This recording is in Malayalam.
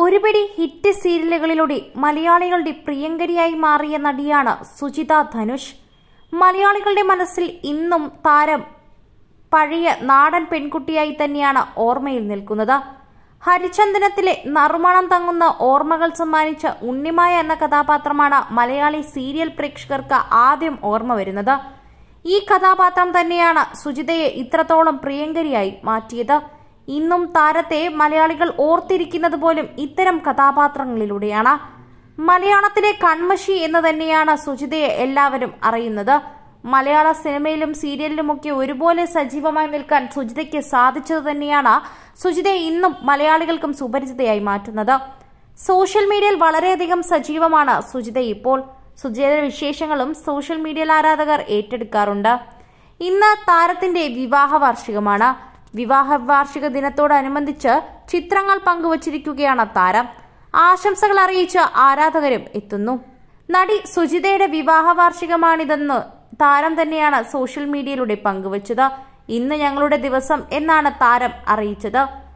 ഒരുപിടി ഹിറ്റ് സീരിയലുകളിലൂടെ മലയാളികളുടെ പ്രിയങ്കരിയായി മാറിയ നടിയാണ് സുജിത ധനുഷ് മലയാളികളുടെ മനസ്സിൽ ഇന്നും താരം പഴയ നാടൻ പെൺകുട്ടിയായി തന്നെയാണ് ഓർമ്മയിൽ നിൽക്കുന്നത് ഹരിചന്ദനത്തിലെ നറുമണം തങ്ങുന്ന ഓർമ്മകൾ സമ്മാനിച്ച ഉണ്ണിമായ എന്ന കഥാപാത്രമാണ് മലയാളി സീരിയൽ പ്രേക്ഷകർക്ക് ആദ്യം ഓർമ്മ വരുന്നത് ഈ കഥാപാത്രം തന്നെയാണ് സുജിതയെ ഇത്രത്തോളം പ്രിയങ്കരിയായി മാറ്റിയത് ഇന്നും താരത്തെ മലയാളികൾ ഓർത്തിരിക്കുന്നത് പോലും ഇത്തരം കഥാപാത്രങ്ങളിലൂടെയാണ് മലയാളത്തിലെ കൺമഷി എന്ന് തന്നെയാണ് സുജിതയെ എല്ലാവരും അറിയുന്നത് മലയാള സിനിമയിലും സീരിയലിലുമൊക്കെ ഒരുപോലെ സജീവമായി നിൽക്കാൻ സുജിതയ്ക്ക് സാധിച്ചത് തന്നെയാണ് സുജിതയെ ഇന്നും മലയാളികൾക്കും സുപരിചിതയായി മാറ്റുന്നത് സോഷ്യൽ മീഡിയയിൽ വളരെയധികം സജീവമാണ് സുജിത ഇപ്പോൾ സുജിതയുടെ വിശേഷങ്ങളും സോഷ്യൽ മീഡിയയിൽ ആരാധകർ ഏറ്റെടുക്കാറുണ്ട് ഇന്ന് താരത്തിന്റെ വിവാഹ വാർഷികമാണ് വിവാഹ വാർഷിക ദിനത്തോടനുബന്ധിച്ച് ചിത്രങ്ങൾ പങ്കുവച്ചിരിക്കുകയാണ് താരം ആശംസകൾ അറിയിച്ച് ആരാധകരും എത്തുന്നു നടി സുജിതയുടെ വിവാഹ വാർഷികമാണിതെന്ന് താരം തന്നെയാണ് സോഷ്യൽ മീഡിയയിലൂടെ പങ്കുവച്ചത് ഇന്ന് ഞങ്ങളുടെ ദിവസം എന്നാണ് താരം അറിയിച്ചത്